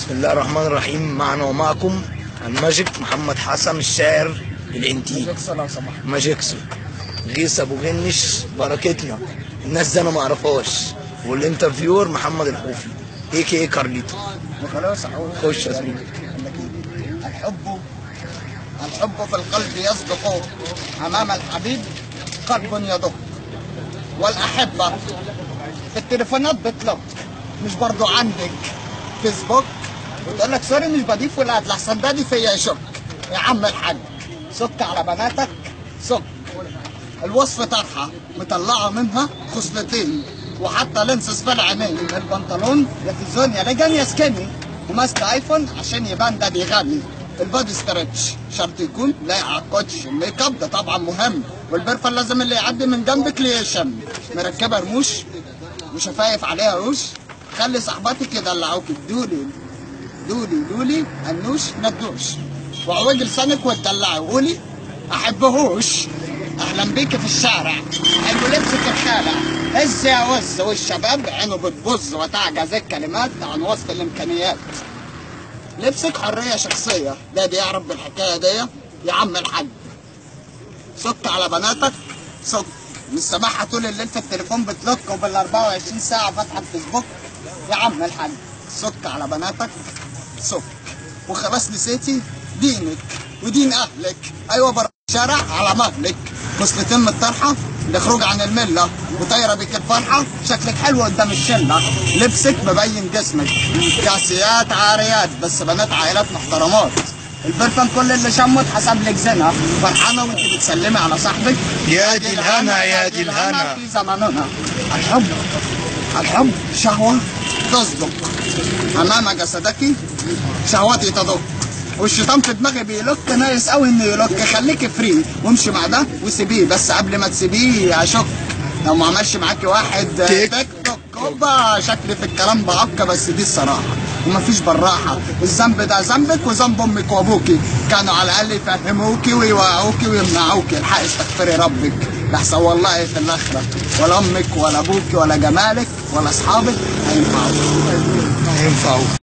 بسم الله الرحمن الرحيم معنا ومعكم الماجيك محمد حسن الشاعر الانتيج لو سمحت ماجيكسو غيث ابو غنش بركتنا الناس دي انا ما اعرفهاش والانترفيور محمد الحوفي اي كي اي كارليتو خلاص اهو خش يا زميلي. الحب الحب في القلب يصدق امام الحبيب قلب يدق والاحبه التليفونات بتلق مش برضو عندك فيسبوك وتقول لك سوري مش بضيف ولا لحسن ده دي فيا يشك يا عم الحاج سك على بناتك سك الوصف طرحه مطلعه منها خصلتين وحتى لينسز في العينين البنطلون يا فيزون يا لجن يا سكيني وماسك ايفون عشان يبان ده بيغني البادي ستريتش شرط يكون لايق على الكوتش الميك اب ده طبعا مهم والبرفان لازم اللي يعدي من جنبك ليشم مركبه رموش وشفايف عليها روش خلي صاحباتك يدلعوك دولي دولي دولي النوش ندوش وعوج لسانك وتدلعي وقولي احبهوش اهلا بيك في الشارع حلو لبسك الخالع هز يا وز والشباب عينه بتبظ وتعجز الكلمات عن وصف الامكانيات لبسك حريه شخصيه ده دي يعرف بالحكايه دي يا عم الحاج سك على بناتك سك مش سامعها طول الليل في التليفون بتلوك وبال 24 ساعه فاتحه الفيسبوك يا عم الحاج سك على بناتك سك وخلاص نسيتي دينك ودين اهلك ايوه بره الشارع على مهلك خصلتين من الطرحه لخروج عن المله وطايره بيك الفرحه شكلك حلو قدام الشله لبسك مبين جسمك كاسيات عاريات بس بنات عائلات محترمات البرفان كل اللي شمه اتحسب لك زنا فرحانه وانت بتسلمي على صاحبك يا دي الهنا يا دي الهنا في زماننا الحب الحب شهوة تصدق أمام جسدك شهوتي تدق والشيطان في دماغي بيلك نايس قوي انه يلك خليك فري وامشي مع ده وسيبيه بس قبل ما تسيبيه اشك لو ما عملش معاكي واحد تيك. تيك توك هوبا شكلي في الكلام بعك بس دي الصراحه ومفيش براحه الذنب ده ذنبك وذنب امك وابوكي كانوا على الاقل يفهموكي ويوعوكي ويمنعوكي الحق استغفري ربك لحسن والله في الاخره ولا امك ولا ابوك ولا جمالك ولا اصحابك هينفعوك ينفعوا